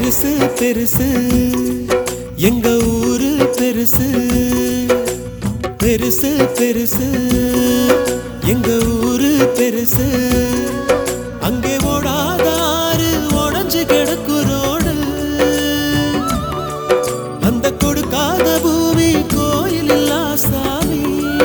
பெருசு பெருசு எங்க ஊரு பெருசு பெருசு பெருசு எங்க ஊரு பெருசு அங்கே ஓடாதாரு உடஞ்சு கிடக்கு ரோடு அந்த கொடுக்காத பூமி கோயில் இல்லா சாமி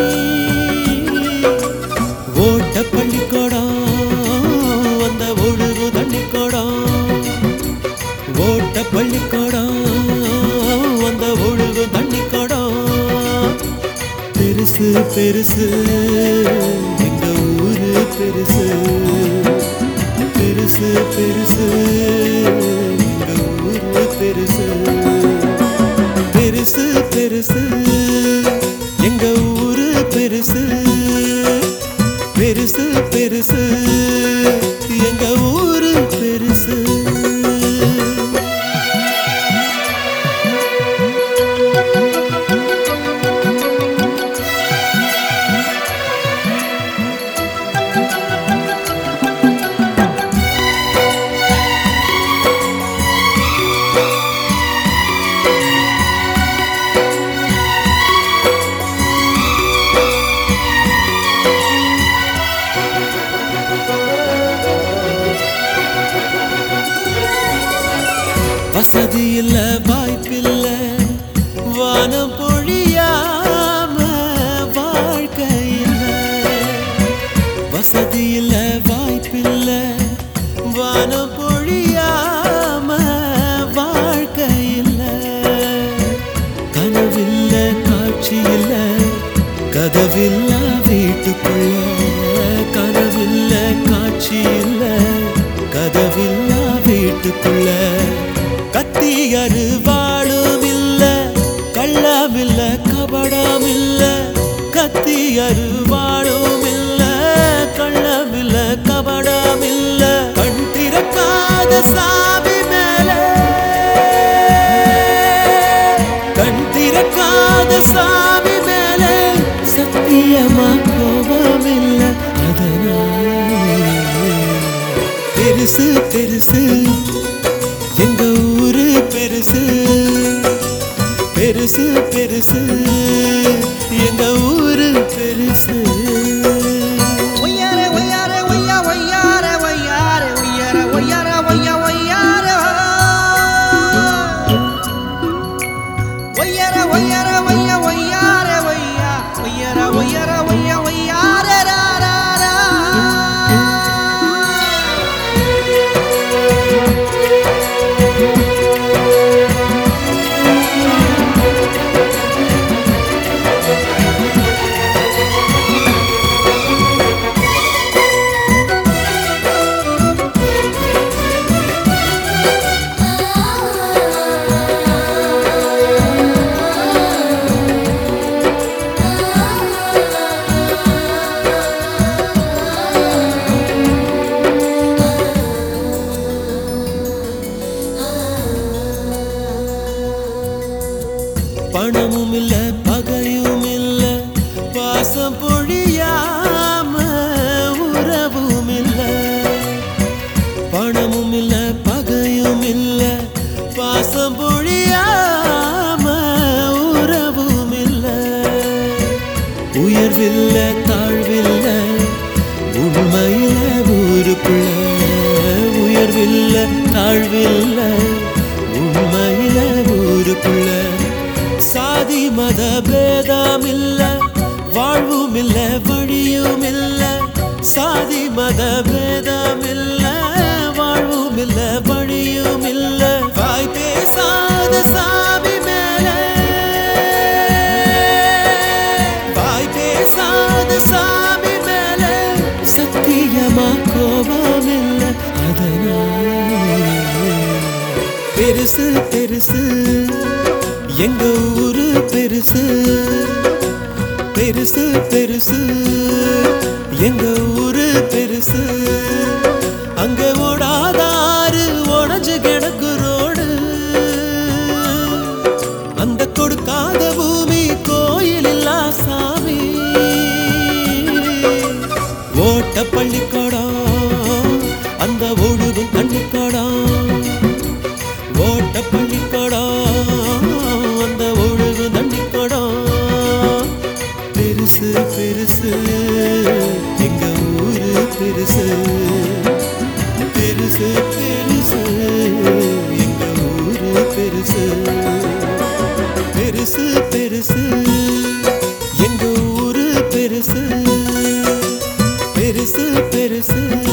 ஓட்ட பள்ளிக்கூடம் அந்த ஒழுகு தண்ணிக்கூடம் ஓட்ட பள்ளிக்கூடம் அந்த ஒழுகு தண்ணிக்கூடம் பெருசு பெருசு எங்க ஊரு பெருசு பெருசு பெருசு எங்க ஊரு பெருசு பெருசு பெருசு எங்க ஊரு பெருசு பெருசு பெருசு எங்க ஊரு பெருசு வசதி இல்ல வாய்ப்பில்ல வானம் பொழியாம வாழ்க்கை இல்ல வசதி இல்ல வாய்ப்பில்ல வானம் பொழியாம வாழ்க்கை இல்ல கனவில்ல காட்சி இல்ல கதவில்ல வீட்டுக்குள்ள கனவில்ல காட்சி இல்ல கதவில்ல வீட்டுக்குள்ள கத்தி அருவாளும் இல்ல கள்ளம் இல்ல கபடம் இல்ல கத்தி அருவாளும் இல்ல கள்ளம் இல்ல கபடம் இல்ல கண் திறக்காத சாமி மேல கண் திறக்காத சாமி மேல சத்தியமா கோபம் இல்ல அதனால பெருசு பெருசு எங்க ஊரு பெருசு பெருசு பெருசு எங்க ஊரு பெருசு ஒய்யாரே ஒய்யாரே ஒய்யா ஒய்யாரே ஒய்யாரே ஒய்யாரே ஒய்யாரே ஒய்யா ஒய்யாரே ஒய்யாரே ஒய்யாரே ஒய்யா ஒய்யாரே ஒய்யா ஒய்யாரே ஒய்யாரே ஒய்யா ஒய்யாரே ரா ரா ரா பணமும் இல்ல பகையும் இல்ல பாசம் பொழியாம உறவும் இல்ல பணமும் இல்ல பகையும் இல்ல பாசம் பொழியாம உறவும் இல்ல உயர்வில்ல தாழ்வில்ல உண்மையில ஊருக்குள்ள உயர்வில்ல தாழ்வில்ல உண்மையில ஊருக்குள்ள சாதி மத பேதம் இல்ல வாழ்வும் இல்ல வழியும் இல்ல சாதி மத பேதம் இல்ல வாழ்வும் இல்ல வழியும் இல்ல வாய் பேசாத சாமி மேல வாய் பேசாத சாமி மேல சத்தியமா கோபம் இல்ல அதனால பெருசு பெருசு எங்க ஊரு பெருசு பெருசு பெருசு எங்க ஊரு பெருசு அங்க ஓடாதாரு உடஞ்சு கிடக்கு ரோடு அந்த கொடுக்காத பூமி கோயில் இல்லா சாமி ஓட்ட பள்ளிக்கூடம் அந்த ஒழுகும் தண்ணிக்கூடம் ஓட்ட பெருசு பெருசு எங்க ஊரு பெருசு பெருசு பெருசு எங்க ஊரு பெருசு பெருசு பெருசு